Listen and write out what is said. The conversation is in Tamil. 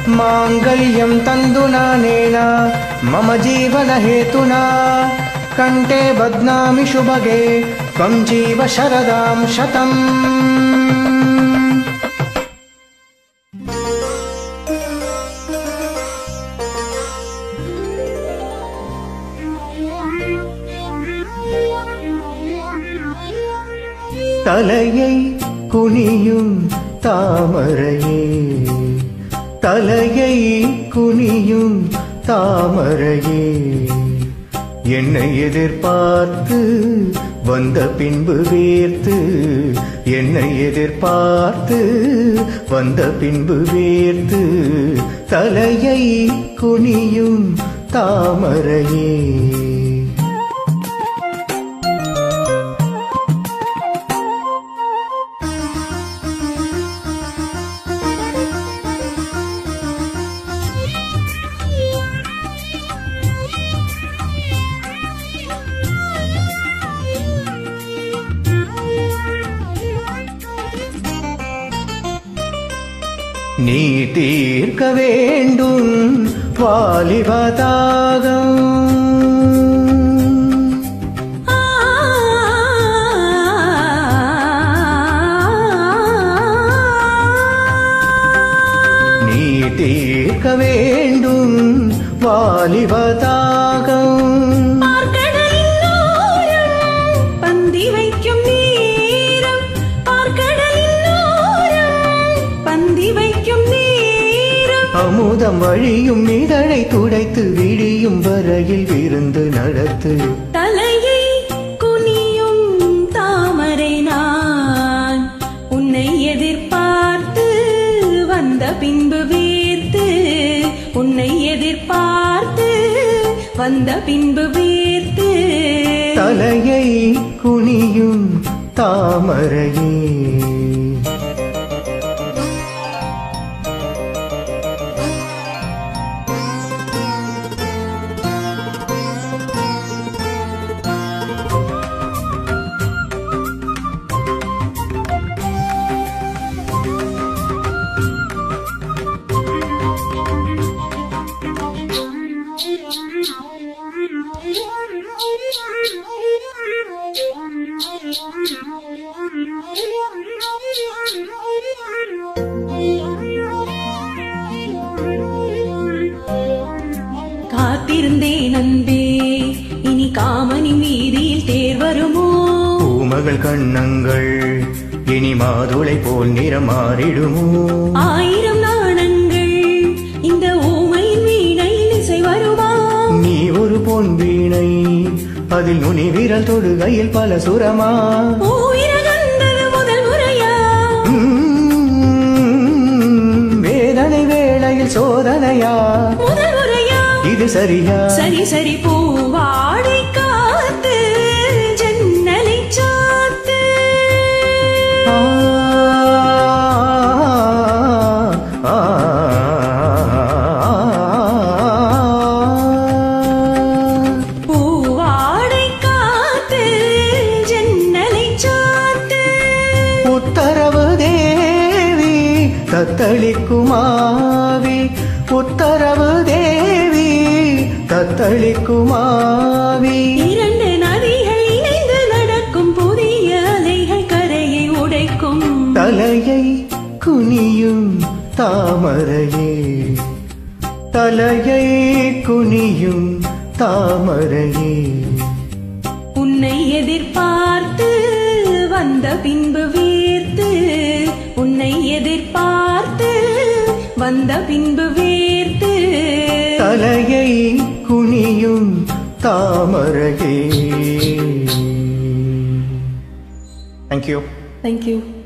माङ्गल्यं तन्दुनानेन मम जीवनहेतुना कण्ठे बध्नामि शुभगे त्वं जीव शरदां शतम् தலையை குனியும் தாமரையே தலையை குனியும் தாமரையே என்னை எதிர்பார்த்து வந்த பின்பு வேர்த்து என்னை எதிர்பார்த்து வந்த பின்பு வேர்த்து தலையை குனியும் தாமரையே நீ தீர்க்க வேண்டும் வாலிபதாகம் நீ தீர்க்க வேண்டும் வாலிபதாகம் பார்க்கடலின் ஓரம் பந்தி வைக்கும் நேரம் பார்க்கடலின் ஓரம் பந்தி வைக்கும் நேரம் அமுதம் வழியும் இதழை துடைத்து விடியும் வரையில் விருந்து நடத்து தலையை குனியும் தாமரை நான் உன்னை எதிர்பார்த்து வந்த பின்பு வேர்த்து உன்னை எதிர்பார்த்து வந்த பின்பு வேர்த்து தலையை குனியும் தாமரையே காத்திருந்தேன் அன்பே இனி காமனி வீதியில் தேர் வருமோ பூமகள் கண்ணங்கள் இனி மாதுளை போல் நிறம் மாறிடுமோ ஆயிரம் நாணங்கள் இந்த ஊமையின் வீணையில் இசை வருமா நீ ஒரு பொன் வீணை அதில் நுனி விரல் தொடுகையில் பல சுரமா ஊயிரகந்தது முதல் முறையா உம், வேதனை வேளையில் சோதனையா முதல் முறையா இது சரியா சரி சரி பூவாடை காத்து ஜன்னலை சாத்து ஆ, ஆ, பூவாடை காத்து ஜன்னலை சாத்து உத்தரவு தேவி தத்தளிக்குமாவி உத்தரவு தேவி தத்தளிக்குமாவி இரண்டு நதிகள் இணைந்து நடக்கும் புதிய அலைகள் கரையை உடைக்கும் தலையை குனியும் தாமரையே தலையை குனியும் தாமரையே உன்னை எதிர்பார்த்து வந்த பின்பு வேர்த்து உன்னை எதிர்பார்த்து வந்த பின்பு வேர்த்து தலையை குனியும் தாமரையே தேங்க்யூ தேங்க்யூ